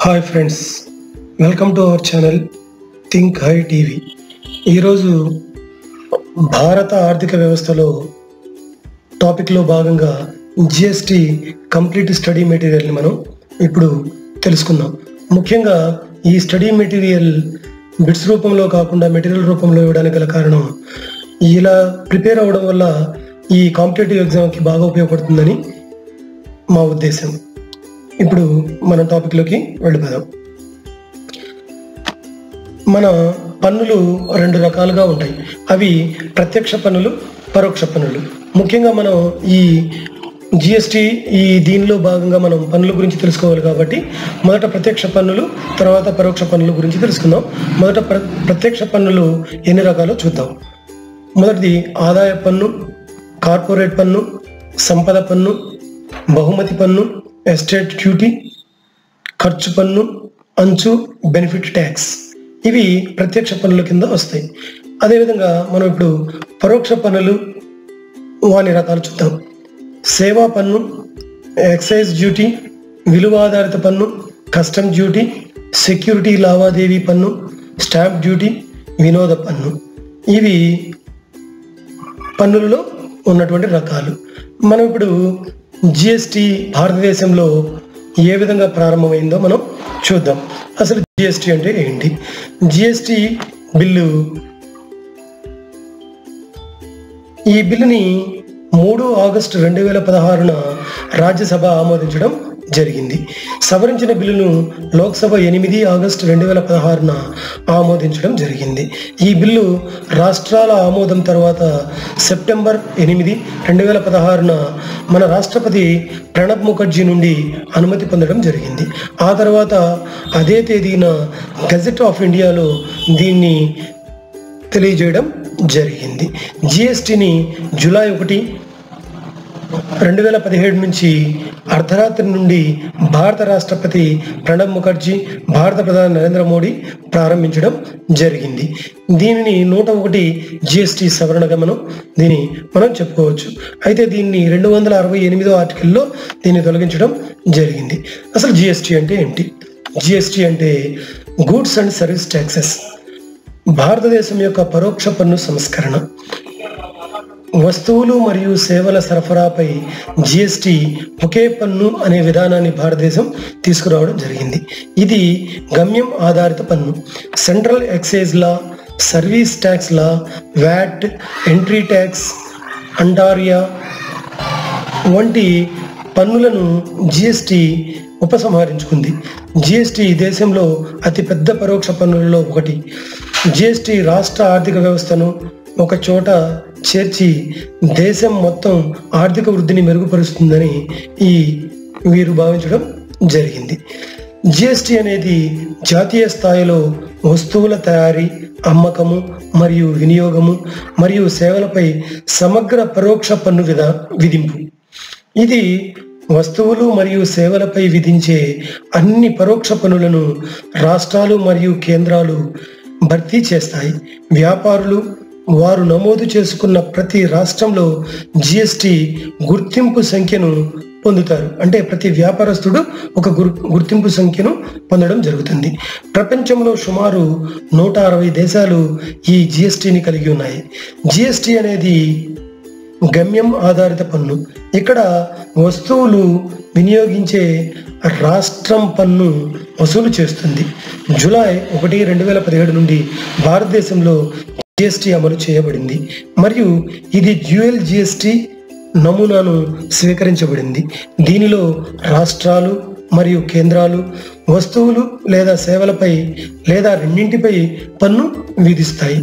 hi friends welcome to our channel think high TV ఈరోజు భారత ఆర్థిక వ్యవస్థలో టాపిక్లో భాగంగా జిఎస్టి కంప్లీట్ స్టడీ మెటీరియల్ని మనం ఇప్పుడు తెలుసుకుందాం ముఖ్యంగా ఈ స్టడీ మెటీరియల్ బిట్స్ రూపంలో కాకుండా మెటీరియల్ రూపంలో ఇవ్వడానికి గల కారణం ఇలా ప్రిపేర్ అవ్వడం వల్ల ఈ కాంపిటేటివ్ ఎగ్జామ్కి బాగా ఉపయోగపడుతుందని మా ఉద్దేశం ఇప్పుడు మన టాపిక్లోకి వెళ్ళిపోదాం మన పన్నులు రెండు రకాలుగా ఉంటాయి అవి ప్రత్యక్ష పన్నులు పరోక్ష పన్నులు ముఖ్యంగా మనం ఈ జిఎస్టి ఈ దీనిలో భాగంగా మనం పన్నుల గురించి తెలుసుకోవాలి కాబట్టి మొదట ప్రత్యక్ష పన్నులు తర్వాత పరోక్ష పన్నుల గురించి తెలుసుకుందాం మొదట ప్ర ప్రత్యక్ష పన్నులు ఎన్ని రకాలో చూద్దాం మొదటిది ఆదాయ పన్ను కార్పొరేట్ పన్ను సంపద పన్ను బహుమతి పన్ను ఎస్టేట్ డ్యూటీ ఖర్చు పన్ను అంచు బెనిఫిట్ ట్యాక్స్ ఇవి ప్రత్యక్ష పన్నుల కింద వస్తాయి అదేవిధంగా మనం ఇప్పుడు పరోక్ష పన్నులు వాని రకాలు చూద్దాం సేవా పన్ను ఎక్సైజ్ డ్యూటీ విలువ ఆధారిత పన్ను కస్టమ్ డ్యూటీ సెక్యూరిటీ లావాదేవీ పన్ను స్టాంప్ డ్యూటీ వినోద పన్ను ఇవి పన్నులలో ఉన్నటువంటి రకాలు మనం ఇప్పుడు జిఎస్టి భారతదేశంలో ఏ విధంగా ప్రారంభమైందో మనం చూద్దాం అసలు జిఎస్టి అంటే ఏంటి జిఎస్టి బిల్లు ఈ బిల్లుని మూడు ఆగస్టు రెండు వేల పదహారున రాజ్యసభ ఆమోదించడం జరిగింది సవరించిన బిల్లును లోక్సభ ఎనిమిది ఆగస్టు రెండు వేల పదహారున ఆమోదించడం జరిగింది ఈ బిల్లు రాష్ట్రాల ఆమోదం తర్వాత సెప్టెంబర్ ఎనిమిది రెండు వేల పదహారున మన రాష్ట్రపతి ప్రణబ్ ముఖర్జీ నుండి అనుమతి పొందడం జరిగింది ఆ తర్వాత అదే తేదీన గజెట్ ఆఫ్ ఇండియాలో దీన్ని తెలియజేయడం జరిగింది జిఎస్టిని జూలై ఒకటి రెండు వేల పదిహేడు నుంచి అర్ధరాత్రి నుండి భారత రాష్ట్రపతి ప్రణబ్ ముఖర్జీ భారత ప్రధాని నరేంద్ర మోడీ ప్రారంభించడం జరిగింది దీనిని నూట ఒకటి జిఎస్టి సవరణగా మనం దీన్ని మనం చెప్పుకోవచ్చు అయితే దీన్ని రెండు వందల అరవై ఎనిమిదో ఆర్టికల్లో దీన్ని తొలగించడం జరిగింది అసలు జిఎస్టి అంటే ఏంటి జిఎస్టి అంటే గూడ్స్ అండ్ సర్వీస్ ట్యాక్సెస్ భారతదేశం యొక్క పరోక్ష పన్ను సంస్కరణ వస్తువులు మరియు సేవల సరఫరాపై జిఎస్టి ఒకే పన్ను అనే విధానాన్ని భారతదేశం తీసుకురావడం జరిగింది ఇది గమ్యం ఆధారిత పన్ను సెంట్రల్ ఎక్సైజ్ లా సర్వీస్ ట్యాక్స్ లా వ్యాట్ ఎంట్రీ ట్యాక్స్ అంటారియా వంటి పన్నులను జిఎస్టి ఉపసంహరించుకుంది జిఎస్టి దేశంలో అతిపెద్ద పరోక్ష పన్నులలో ఒకటి జిఎస్టి రాష్ట్ర ఆర్థిక వ్యవస్థను ఒక చోట చేర్చి దేశం మొత్తం ఆర్థిక వృద్ధిని మెరుగుపరుస్తుందని ఈ వీరు భావించడం జరిగింది జిఎస్టి అనేది జాతీయ స్థాయిలో వస్తువుల తయారీ అమ్మకము మరియు వినియోగము మరియు సేవలపై సమగ్ర పరోక్ష పన్ను విధా విధింపు ఇది వస్తువులు మరియు సేవలపై విధించే అన్ని పరోక్ష పన్నులను రాష్ట్రాలు మరియు కేంద్రాలు భర్తీ చేస్తాయి వ్యాపారులు వారు నమోదు చేసుకున్న ప్రతి రాష్ట్రంలో జిఎస్టి గుర్తింపు సంఖ్యను పొందుతారు అంటే ప్రతి వ్యాపారస్తుడు ఒక గుర్ గుర్తింపు సంఖ్యను పొందడం జరుగుతుంది ప్రపంచంలో సుమారు నూట అరవై దేశాలు ఈ జిఎస్టిని కలిగి ఉన్నాయి జిఎస్టి అనేది గమ్యం ఆధారిత పన్ను ఇక్కడ వస్తువులు వినియోగించే రాష్ట్రం పన్ను వసూలు చేస్తుంది జూలై ఒకటి రెండు వేల పదిహేడు నుండి భారతదేశంలో జిఎస్టి అమలు చేయబడింది మరియు ఇది డ్యూయల్ జిఎస్టి నమూనాను స్వీకరించబడింది దీనిలో రాష్ట్రాలు మరియు కేంద్రాలు వస్తువులు లేదా సేవలపై లేదా రెండింటిపై పన్ను విధిస్తాయి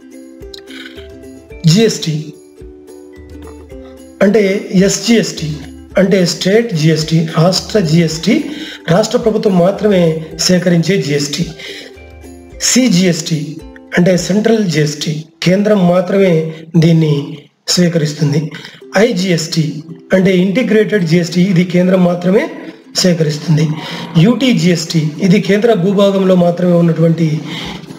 జిఎస్టి అంటే ఎస్జిఎస్టి అంటే స్టేట్ జిఎస్టి రాష్ట్ర జిఎస్టి రాష్ట్ర ప్రభుత్వం మాత్రమే సేకరించే జిఎస్టి సిజిఎస్టి అంటే సెంట్రల్ జిఎస్టి కేంద్రం మాత్రమే దీన్ని స్వీకరిస్తుంది ఐజిఎస్టి అంటే ఇంటిగ్రేటెడ్ జిఎస్టి ఇది కేంద్రం మాత్రమే సేకరిస్తుంది యూటీ జిఎస్టి ఇది కేంద్ర భూభాగంలో మాత్రమే ఉన్నటువంటి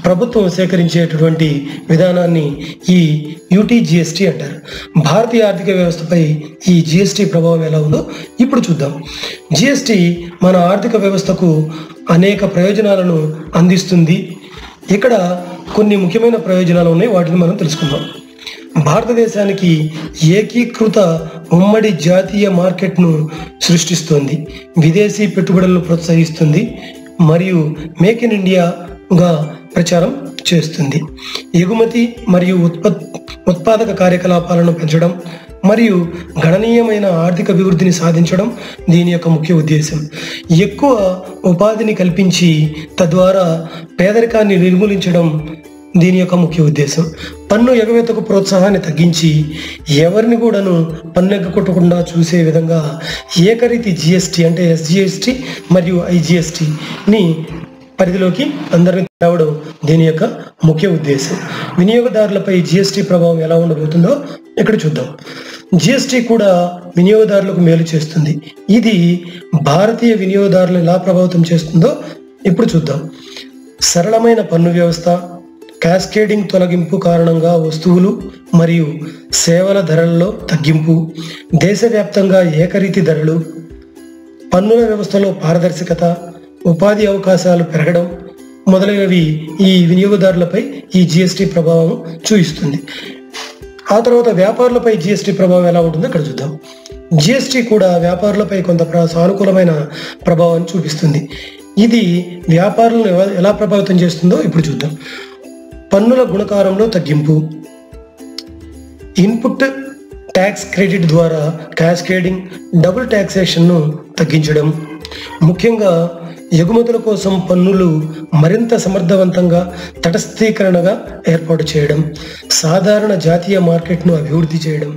ప్రభుత్వం సేకరించేటటువంటి విధానాన్ని ఈ యూటీ జిఎస్టీ అంటారు భారతీయ ఆర్థిక వ్యవస్థపై ఈ జిఎస్టీ ప్రభావం ఎలా ఉందో ఇప్పుడు చూద్దాం జిఎస్టీ మన ఆర్థిక వ్యవస్థకు అనేక ప్రయోజనాలను అందిస్తుంది ఇక్కడ కొన్ని ముఖ్యమైన ప్రయోజనాలు ఉన్నాయి వాటిని మనం తెలుసుకుందాం భారతదేశానికి ఏకీకృత ఉమ్మడి జాతీయ మార్కెట్ను సృష్టిస్తుంది విదేశీ పెట్టుబడులను ప్రోత్సహిస్తుంది మరియు మేక్ ఇన్ ఇండియాగా ప్రచారం చేస్తుంది ఎగుమతి మరియు ఉత్పత్ ఉత్పాదక కార్యకలాపాలను పెంచడం మరియు గణనీయమైన ఆర్థిక అభివృద్ధిని సాధించడం దీని యొక్క ముఖ్య ఉద్దేశం ఎక్కువ ఉపాధిని కల్పించి తద్వారా పేదరికాన్ని నిర్మూలించడం దీని యొక్క ముఖ్య ఉద్దేశం పన్ను ఎగవేతకు ప్రోత్సాహాన్ని తగ్గించి ఎవరిని కూడాను పన్ను ఎగ్గొట్టకుండా చూసే విధంగా ఏకరీతి జిఎస్టీ అంటే ఎస్జిఎస్టీ మరియు ఐజిఎస్టీని పరిధిలోకి అందరిని తేవడం దీని యొక్క ముఖ్య ఉద్దేశం వినియోగదారులపై జిఎస్టీ ప్రభావం ఎలా ఉండబోతుందో ఇక్కడ చూద్దాం జిఎస్టీ కూడా వినియోగదారులకు మేలు చేస్తుంది ఇది భారతీయ వినియోగదారులను ఎలా ప్రభావితం చేస్తుందో ఇప్పుడు చూద్దాం సరళమైన పన్ను వ్యవస్థ క్యాస్కేడింగ్ తొలగింపు కారణంగా వస్తువులు మరియు సేవల ధరల్లో తగ్గింపు దేశవ్యాప్తంగా ఏకరీతి ధరలు పన్నుల వ్యవస్థలో పారదర్శకత ఉపాధి అవకాశాలు పెరగడం మొదలైనవి ఈ వినియోగదారులపై ఈ జిఎస్టీ ప్రభావం చూపిస్తుంది ఆ తర్వాత వ్యాపారులపై జిఎస్టీ ప్రభావం ఎలా ఉంటుందో ఇక్కడ చూద్దాం జిఎస్టీ కూడా వ్యాపారులపై కొంత ప్ర- సానుకూలమైన ప్రభావాన్ని చూపిస్తుంది ఇది వ్యాపారులను ఎవ- ఎలా ప్రభావితం చేస్తుందో ఇప్పుడు చూద్దాం పన్నుల గుణకారంలో తగ్గింపు ఇన్పుట్ ట్యాక్స్ క్రెడిట్ ద్వారా క్యాస్కేడింగ్ డబుల్ ట్యాక్సేషన్ను తగ్గించడం ముఖ్యంగా ఎగుమతుల కోసం పన్నులు మరింత సమర్థవంతంగా తటస్థీకరణగా ఏర్పాటు చేయడం సాధారణ జాతీయ మార్కెట్ను అభివృద్ధి చేయడం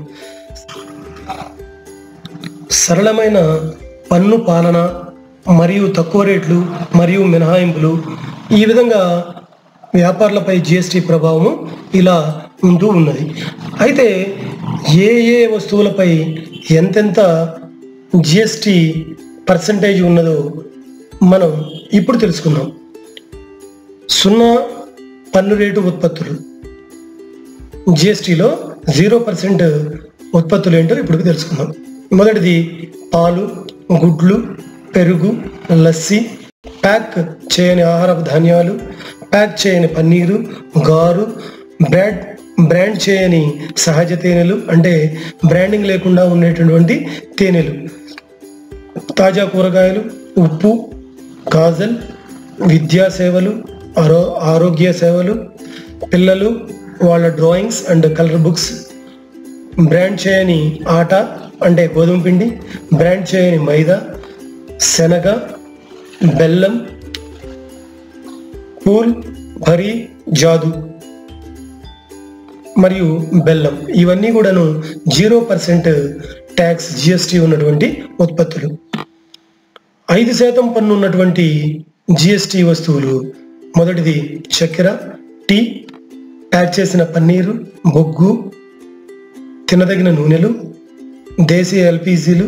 సరళమైన పన్ను పాలన మరియు తక్కువ రేట్లు మరియు మినహాయింపులు ఈ విధంగా వ్యాపారులపై జిఎస్టీ ప్రభావము ఇలా ఉంటూ ఉన్నది అయితే ఏ ఏ వస్తువులపై ఎంతెంత జిఎస్టీ పర్సంటేజ్ ఉన్నదో మనం ఇప్పుడు తెలుసుకుందాం సున్నా పన్ను రేటు ఉత్పత్తులు జిఎస్టీలో జీరో పర్సెంట్ ఉత్పత్తులు ఏంటో ఇప్పుడు తెలుసుకుందాం మొదటిది పాలు గుడ్లు పెరుగు లస్సీ ప్యాక్ చేయని ఆహారపు ధాన్యాలు ప్యాక్ చేయని పన్నీరు గారు బ్రాడ్ బ్రాండ్ చేయని సహజ తేనెలు అంటే బ్రాండింగ్ లేకుండా ఉండేటటువంటి తేనెలు తాజా కూరగాయలు ఉప్పు కాజల్ విద్యా సేవలు ఆరో ఆరోగ్య సేవలు పిల్లలు వాళ్ళ drawings and colour books brand చేయని ఆట అంటే గోధుమ పిండి బ్రాండ్ చేయని మైదా శనగ బెల్లం పూల్ భరి జాదు మరియు బెల్లం ఇవన్నీ కూడాను జీరో పర్సెంట్ ట్యాక్స్ జిఎస్టీ ఉన్నటువంటి ఉత్పత్తులు ఐదు శాతం పన్ను ఉన్నటువంటి జిఎస్టీ వస్తువులు మొదటిది చక్కెర టీ ప్యాక్ చేసిన పన్నీరు బొగ్గు తినదగిన నూనెలు దేశీయ ఎల్పిజీలు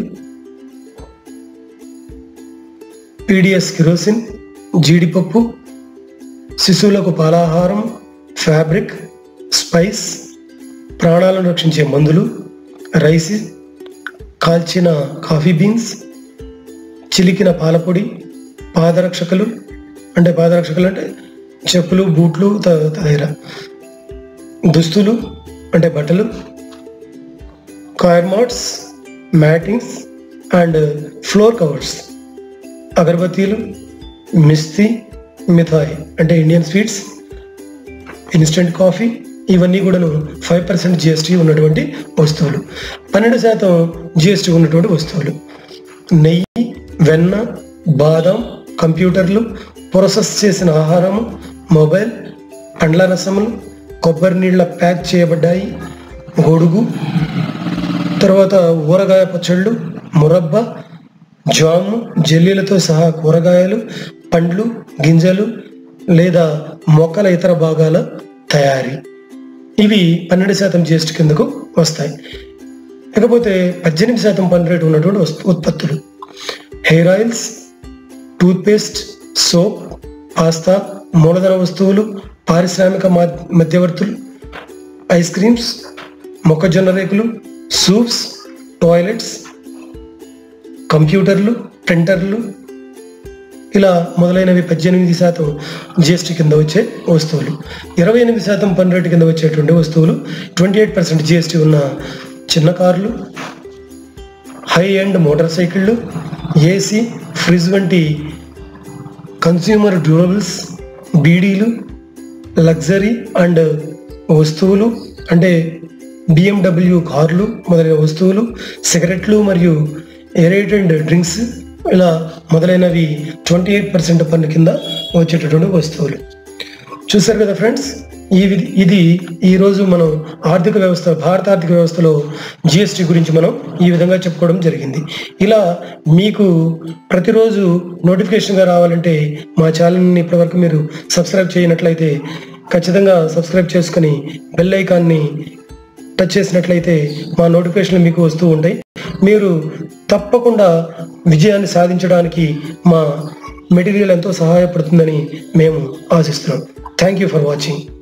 పీడిఎస్ కిరోసిన్ జీడిపప్పు శిశువులకు పాలాహారం ఫ్యాబ్రిక్ స్పైస్ ప్రాణాలను రక్షించే మందులు రైస్ కాల్చిన కాఫీ బీన్స్ చిలికిన పాలపొడి పాదరక్షకులు అంటే పాదరక్షకులు అంటే చెప్పులు బూట్లు త- తదితర దుస్తులు అంటే బట్టలు car mats mattings and floor covers అగరబత్తీలు మిస్తీ మిఠాయి అంటే ఇండియన్ స్వీట్స్ ఇన్స్టెంట్ కాఫీ ఇవన్నీ కూడాను ఫైవ్ పర్సెంట్ జిఎస్టీ ఉన్నటువంటి వస్తువులు పన్నెండు శాతం జిఎస్టీ ఉన్నటువంటి వస్తువులు నెయ్యి వెన్న బాదం కంప్యూటర్లు ప్రాసెస్ చేసిన ఆహారము మొబైల్ పండ్ల రసములు కొబ్బరి నీళ్ళ ప్యాక్ చేయబడ్డాయి గొడుగు తర్వాత ఊరగాయ పచ్చళ్ళు మురబ్బ జాము జెల్లీలతో సహా కూరగాయలు పండ్లు గింజలు లేదా మొక్కల ఇతర భాగాల తయారీ ఇవి పన్నెండు శాతం జిఎస్టీ కిందకు వస్తాయి ఇకపోతే పద్దెనిమిది శాతం పన్ను రేటు ఉన్నటువంటి వస్తు- ఉత్పత్తులు hair oils toothpaste soap pasta మూలధన వస్తువులు పారిశ్రామిక మా- మధ్యవర్తులు ఐస్ క్రీమ్స్ మొక్కజొన్న రేకులు సూప్స్ టాయిలెట్స్ కంప్యూటర్లు ప్రింటర్లు ఇలా మొదలైనవి పద్దెనిమిది శాతం జిఎస్టీ కింద వచ్చే వస్తువులు ఇరవై ఎనిమిది శాతం పన్ను రేటు కింద వచ్చేటువంటి వస్తువులు ట్వంటీ ఎయిట్ పర్సెంట్ జిఎస్టీ ఉన్న చిన్న కార్లు హై ఎండ్ మోటార్ సైకిళ్ళు ఏసీ ఫ్రిడ్జ్ వంటి కన్స్యూమర్ డ్యూరబుల్స్ బీడీలు లగ్జరీ అండ్ వస్తువులు అంటే బిఎండబ్ల్యూ కార్లు మొదలైన వస్తువులు సిగరెట్లు మరియు ఎరేటెడ్ డ్రింక్స్ ఇలా మొదలైనవి ట్వంటీ ఎయిట్ పర్సెంట్ పన్ను కింద వచ్చేటటువంటి వస్తువులు చూశారు కదా ఫ్రెండ్స్ ఈ విధి ఇది ఈరోజు మనం ఆర్థిక వ్యవస్థ భారత ఆర్థిక వ్యవస్థలో జిఎస్టీ గురించి మనం ఈ విధంగా చెప్పుకోవడం జరిగింది ఇలా మీకు ప్రతిరోజు నోటిఫికేషన్గా రావాలంటే మా ఛానల్ని ఇప్పటివరకు మీరు సబ్స్క్రైబ్ చేయనట్లయితే ఖచ్చితంగా సబ్స్క్రైబ్ చేసుకుని బెల్ ఐకాన్ని టచ్ చేసినట్లయితే మా నోటిఫికేషన్లు మీకు వస్తూ ఉంటాయి మీరు తప్పకుండా విజయాన్ని సాధించడానికి మా మెటీరియల్ ఎంతో సహాయపడుతుందని మేము ఆశిస్తున్నాం థ్యాంక్ యూ ఫర్ వాచింగ్